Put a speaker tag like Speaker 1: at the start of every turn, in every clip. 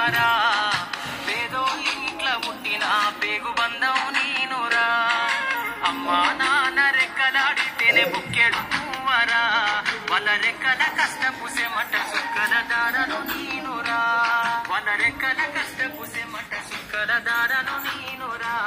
Speaker 1: కుమారా పేదోళ్ళింట్ల పుట్టిన పేగు బంధం నేనురా అమ్మా నాన్న రెక్కలాడితేనే బుక్కెడు పువ్వరా వాళ్ళ రెక్కల కష్టపు సెమట సుక్కల దారను నేనురా వాళ్ళ రెక్కల కష్టపు సెమట సుక్కల దారను నేనురా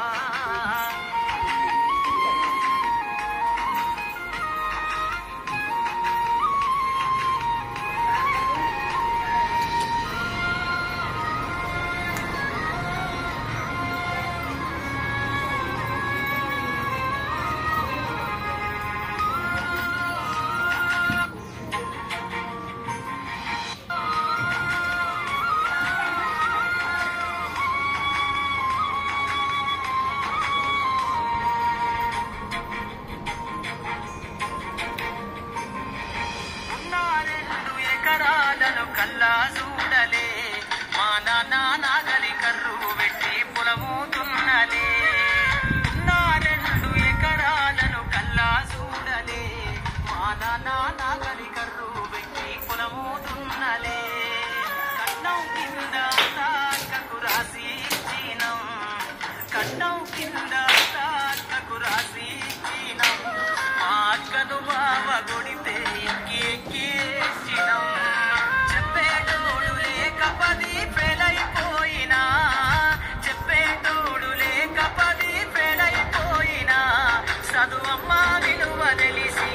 Speaker 1: ఉన్న రెండు ఎకరాలను కల్లా చూడలే మా నాన్న నాగలి కర్రు పెట్టి పొలముతున్నలే ఉన్న రెండు ఎకరాలను కల్లా చూడలే మా నాన్న నాగలి కర్రు పెట్టి పొలముతున్నలే కన్నం కింద తాకకు రాసి ఇచ్చినం కన్నం కింద తాకకు రాసి ఇచ్చినం మా అక్కను బావ కొడితే ఎక్కి ఎక్కేసినం చెప్పేటోడు లేక పది పెళ్ళైపోయినా చెప్పేటోడు లేక పది పెళ్ళైపోయినా చదువమ్మ విలువ తెలిసి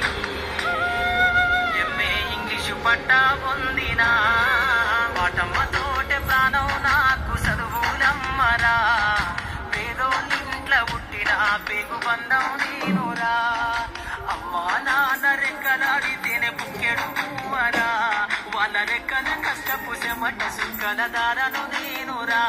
Speaker 1: ఎంఏ ఇంగ్లీషు పట్టా పొందినా పాటమ్మ తోటే ప్రాణం నాకు చదువులమ్మరా పేదోళ్ళింట్ల పుట్టిన పేగు బంధం నేనురా అమ్మా నాన్న రెక్కలాడితేనే బుక్కెడు పువ్వరా వాళ్ళ రెక్కల కష్టపు చెమట సుక్కల దారను నేనురా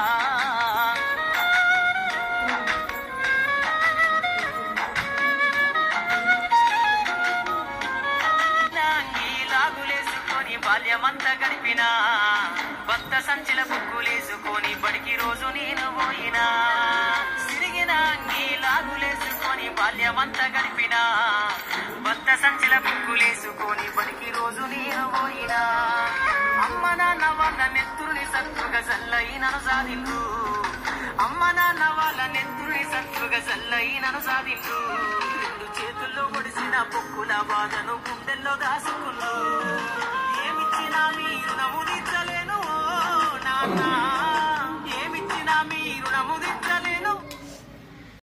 Speaker 1: నాంగి లాగులేసుకొని బాల్యమంతా గడిపినా భక్త సంచిల బుక్కులేసుకొని బడికి రోజు నేను పోయినా సిరిగిన అంగి లాగులేసుకొని బాల్యమంతా గడిపినా భక్త సంచిల బుక్కులేసుకొని బడికి రోజు నేను పోయినా అమ్మ నాన్న వాళ్ళ నెత్తురుని సత్తుగా చల్లయినను సాధించు అమ్మ నాన్న వాళ్ళ నెత్తురుని సత్తుగా చల్లయినను సాధించు రెండు చేతుల్లో ఒడిసిన పొక్కుల బాధను గుండెల్లో దాసుకున్నా ఏమిచ్చినా మీరు నముదించలేను ఓ నాన్న ఏమిచ్చినా మీరు నముదించ